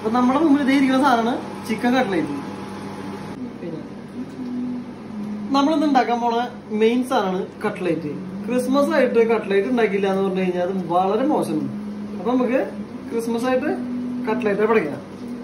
അപ്പൊ നമ്മുടെ മുമ്പിൽ ഇതേ ഇരിക്കുന്ന സാധനമാണ് ചിക്കൻ കട്ട്ലേറ്റ് പിന്നെ നമ്മളിന്ന് ഉണ്ടാക്കാൻ പോണ മെയിൻ സാധനമാണ് കട്ട്ലേറ്റ് ക്രിസ്മസ് ആയിട്ട് കട്ട്ലേറ്റ് ഉണ്ടാക്കിയില്ല എന്ന് പറഞ്ഞു കഴിഞ്ഞാൽ അത് വളരെ മോശമാണ് അപ്പൊ നമുക്ക് ക്രിസ്മസ് ആയിട്ട് കട്ട്ലേറ്റ് പഠിക്കാം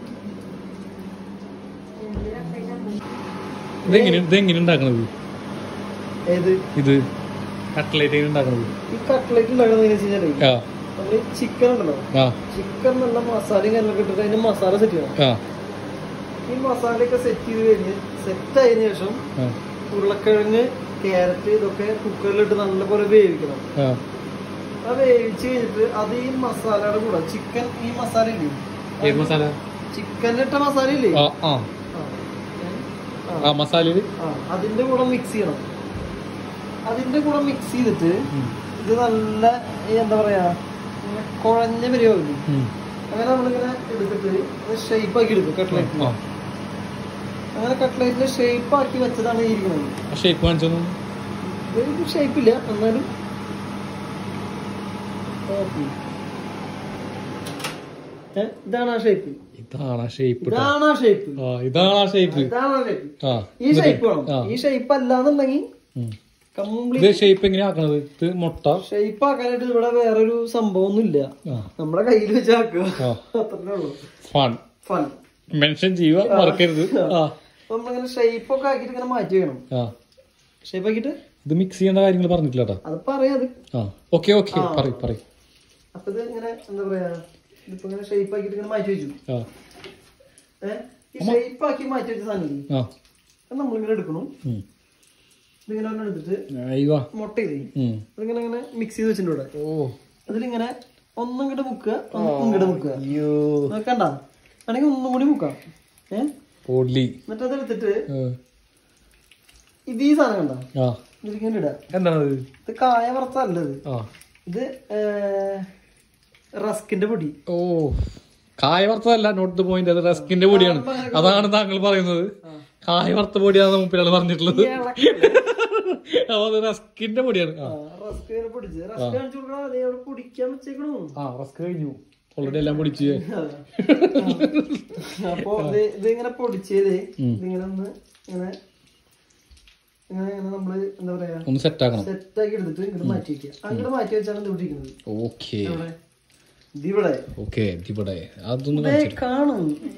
ഇതെങ്ങനെ ഇതെങ്ങനെ ഉണ്ടാക്കണത് ഏത് ഇത് കട്ട്ലേറ്റ് എങ്ങനെ ഉണ്ടാക്കണത് ഈ കട്ട്ലേറ്റ് ഉണ്ടാക്കുന്നത് എങ്ങനെ വെച്ച് കഴിഞ്ഞാലേ ആ നമ്മള് ചിക്കൻ ഉണ്ടല്ലോ ആ ചിക്കൻ നല്ല മസാലയും കാര്യങ്ങളൊക്കെ ഇട്ടിട്ട് അതിന്റെ മസാല സെറ്റ് ചെയ്യണം ആ ഈ മസാലയൊക്കെ സെറ്റ് ചെയ്ത് കഴിഞ്ഞ് സെറ്റ് ആയതിനു ശേഷം ആ ഉരുളക്കിഴങ്ങ് ക്യാരറ്റ് ഇതൊക്കെ കുക്കറിലിട്ട് നല്ലപോലെ വേവിക്കണം ആ അത് വേവിച്ച് കഴിഞ്ഞിട്ട് അത് ഈ മസാലയുടെ കൂടെ ചിക്കൻ ഈ മസാല ഇല്ലേ ഏത് മസാല ചിക്കനിട്ട മസാല ഇല്ലേ ആ ആ ആ. ആ. ആ മസാലയില് ആ, അതിന്റെ കൂടെ മിക്സ് ചെയ്യണം അതിന്റെ കൂടെ മിക്സ് ചെയ്തിട്ട് ഉം. ഇത് നല്ല ഈ എന്താ പറയാ ഇങ്ങനെ കുഴഞ്ഞ പരിപാടി ഉം. അങ്ങനെ നമ്മളിങ്ങനെ എടുത്തിട്ട് ഷേപ്പ് ആക്കി എടുക്കും കട്ട്ലേറ്റ് ആ അങ്ങനെ കട്ട്ലേറ്റിന്റെ ഷേപ്പ് ആക്കി വെച്ചതാണ് ഈ ഇരിക്കുന്നത് ആ ഷേപ്പ് കാണിച്ചൊന്നു ഇത് ഷേപ്പ് ഇല്ല എന്നാലും ഓക്കേ. ഏ, ഇതാണ് ആ ഷേപ്പ് ഇതാണ് ആ ഷേപ്പ് ഇതാണ് ആ ഷേപ്പ് ആ ഇതാണ് ആ ഷേപ്പ് ഇതാണ് ആ ഷേപ്പ് ആ ഈ ഷേപ്പ് വേണം ആ. ഈ ഷേപ്പ് അല്ലാന്നുണ്ടെങ്കിൽ ഉം. ഇത് കംപ്ലീറ്റ് ഷേപ്പ് എങ്ങനെയാ ആക്കണത് ഇത് മുട്ട ഷേപ്പ് ആക്കാനായിട്ട് ഇവിടെ വേറൊരു സംഭവം ഒന്നും ഇല്ല ആ നമ്മുടെ കയ്യിൽ വെച്ച് ആക്കുക ആ അത്രേ ഉള്ളൂ ഫൺ ഫൺ മെൻഷൻ ചെയ്യുക മറക്കരുത് ആ അപ്പൊ നമ്മളിങ്ങനെ ഷേപ്പ് ഒക്കെ ആക്കിയിട്ട് ഇങ്ങനെ മാറ്റി വെക്കണം ആ ഷേപ്പ് ആക്കിയിട്ട് ഇത് മിക്സ് ചെയ്യേണ്ട കാര്യങ്ങൾ പറഞ്ഞിട്ടില്ല കേട്ടോ അത് പറയാത് ആ ഓക്കെ ഓക്കെ ആ. പറയ് പറയ് അപ്പൊ ഇത് ഇങ്ങനെ എന്താ പറയാ ഇതിപ്പോ ഇങ്ങനെ ഷേപ്പ് ആക്കിയിട്ട് ഇങ്ങനെ മാറ്റി വെച്ചു ആ ഏഹ് ഈ ഷേപ്പ് ആക്കി മാറ്റി വെച്ച സാധനം ആ അത് നമ്മളിങ്ങനെ എടുക്കണം ഉം. ഇതിങ്ങനെ ഒരെണ്ണം എടുത്തിട്ട് അയ്യോ മുട്ടയില്ലേ ഉം. അതിങ്ങനെ ഇങ്ങനെ മിക്സ് ചെയ്ത് വെച്ചിട്ടുണ്ട് ഇവിടെ ഓ അതിലിങ്ങനെ ഒന്നും ഇങ്ങോട്ട് മുക്കുക ഒന്നും ഇങ്ങോട്ട് മുക്കുക അയ്യോ നോക്കണ്ട ആണെങ്കിൽ ഒന്നും കൂടി മുക്കാം ഏഹ് പൊള്ളി എന്നിട്ട് അതെടുത്തിട്ട് ആ. ഇത് ഈ സാധനം കണ്ട ആ ഇതിലിങ്ങനെ ഇടാം എന്താണത് ഇത് കായ വറുത്തല്ലത് ആ ഇത് റസ്കിന്റെ പൊടി ഓ കായ വറുത്തതല്ല നോട്ട് ദ പോയിന്റ് അത് റസ്കിന്റെ പൊടിയാണ് അതാണ് താങ്കൾ പറയുന്നത് കായ വറുത്ത പൊടിയാണ് മുമ്പിലാണ് പറഞ്ഞിട്ടുള്ളത് അപ്പൊ അത് റസ്കിന്റെ പൊടിയാണ് ആ റസ്ക് ഇങ്ങനെ പൊടിച്ച് റസ്ക് കാണിച്ചു കൊടുക്കണം അതേ അവിടെ പൊടിക്കാൻ വെച്ചേക്കണു ആ റസ്ക് കഴിഞ്ഞു ഓൾറെഡി എല്ലാം പൊടിച്ച് അപ്പൊ ഇത് ഇതിങ്ങനെ പൊടിച്ചത് ഉം. ഇതിങ്ങനെ ഒന്ന് ഇങ്ങനെ ഇങ്ങനെ ഇങ്ങനെ നമ്മള് എന്താ പറയാ ഒന്ന് സെറ്റ് ആക്കണം സെറ്റ് ആക്കി എടുത്തിട്ട് ഇങ്ങോട്ട് മാറ്റി വെക്കുക അങ്ങോട്ട് മാറ്റി വെച്ചാണ് ഇത് ഇവിടെ ഇരിക്കുന്നത് ഓക്കെ എവിടെ? ഇതിവിടെ ഓക്കെ ഇവിടെ അതൊന്ന് ദേ കാണിച്ചു കാണും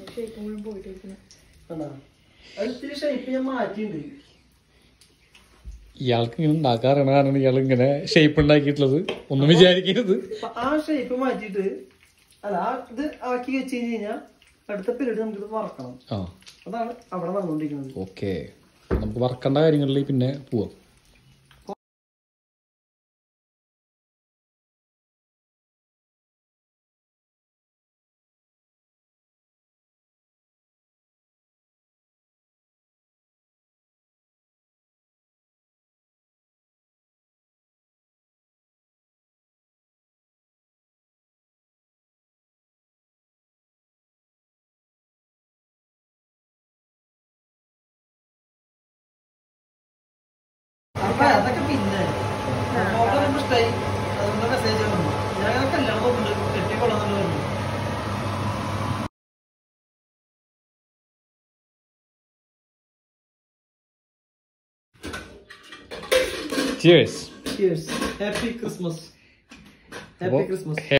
കണ്ടോ? അത് ഇത്തിരി ഷേപ്പ് ഞാൻ മാറ്റിയിട്ടുണ്ട് ഇയാൾക്ക് ഇങ്ങനെ ഉണ്ടാക്കാറാണ് കാരണം ഇയാൾ ഇങ്ങനെ ഷേപ്പ് ഉണ്ടാക്കിയിട്ടുള്ളത് ഒന്നും വിചാരിക്കരുത് അപ്പൊ ആ ഷേപ്പ് മാറ്റിയിട്ട് അല്ല ആ ഇത് ആക്കി വെച്ച് കഴിഞ്ഞ് കഴിഞ്ഞാൽ അടുത്ത പീരീഡ് നമുക്കിത് വറക്കണം ആ അതാണ് അവിടെ നടന്നുകൊണ്ടിരിക്കുന്നത് ഓക്കെ നമുക്ക് വറക്കേണ്ട കാര്യങ്ങളിൽ പിന്നെ പോവാം അപ്പൊ അതൊക്കെ പിന്നെ ഫോട്ടോ കണ്ട് ഇഷ്ടായി അതുകൊണ്ട് മെസ്സേജ് വന്നു ഞാൻ അങ്ങനെ കല്യാണം പോകുന്നുണ്ട് കെട്ടിക്കൊള്ളുന്നുണ്ട് പറഞ്ഞു Cheers. ഹാപ്പി ക്രിസ്മസ് ഹാപ്പി അപ്പൊ ക്രിസ്മസ്